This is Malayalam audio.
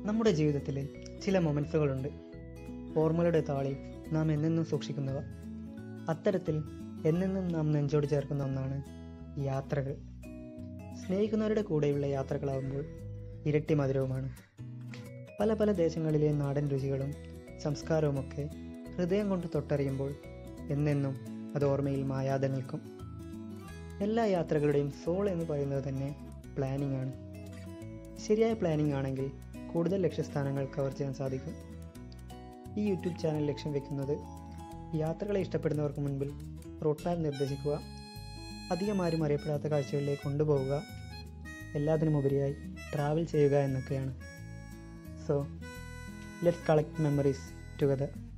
നമ്മുടെ ജീവിതത്തിൽ ചില മൊമെൻസുകളുണ്ട് ഓർമ്മകളുടെ താളിൽ നാം എന്നെന്നും സൂക്ഷിക്കുന്നവ അത്തരത്തിൽ എന്നെന്നും നാം നെഞ്ചോട് ചേർക്കുന്ന ഒന്നാണ് യാത്രകൾ സ്നേഹിക്കുന്നവരുടെ കൂടെയുള്ള യാത്രകളാവുമ്പോൾ ഇരട്ടി മധുരവുമാണ് പല പല ദേശങ്ങളിലെ നാടൻ രുചികളും സംസ്കാരവുമൊക്കെ ഹൃദയം കൊണ്ട് തൊട്ടറിയുമ്പോൾ എന്നെന്നും അത് ഓർമ്മയിൽ മായാതെ നിൽക്കും എല്ലാ യാത്രകളുടെയും സോൾ എന്ന് പറയുന്നത് തന്നെ പ്ലാനിംഗ് ആണ് ശരിയായ പ്ലാനിംഗ് ആണെങ്കിൽ കൂടുതൽ ലക്ഷ്യസ്ഥാനങ്ങൾ കവർ ചെയ്യാൻ സാധിക്കും ഈ യൂട്യൂബ് ചാനൽ ലക്ഷ്യം വെക്കുന്നത് യാത്രകളെ ഇഷ്ടപ്പെടുന്നവർക്ക് മുൻപിൽ റൂട്ട് മാപ്പ് നിർദ്ദേശിക്കുക അധികം ആരും അറിയപ്പെടാത്ത കാഴ്ചകളിലേക്ക് കൊണ്ടുപോവുക എല്ലാത്തിനുമുപരിയായി ട്രാവൽ ചെയ്യുക എന്നൊക്കെയാണ് so let's collect memories together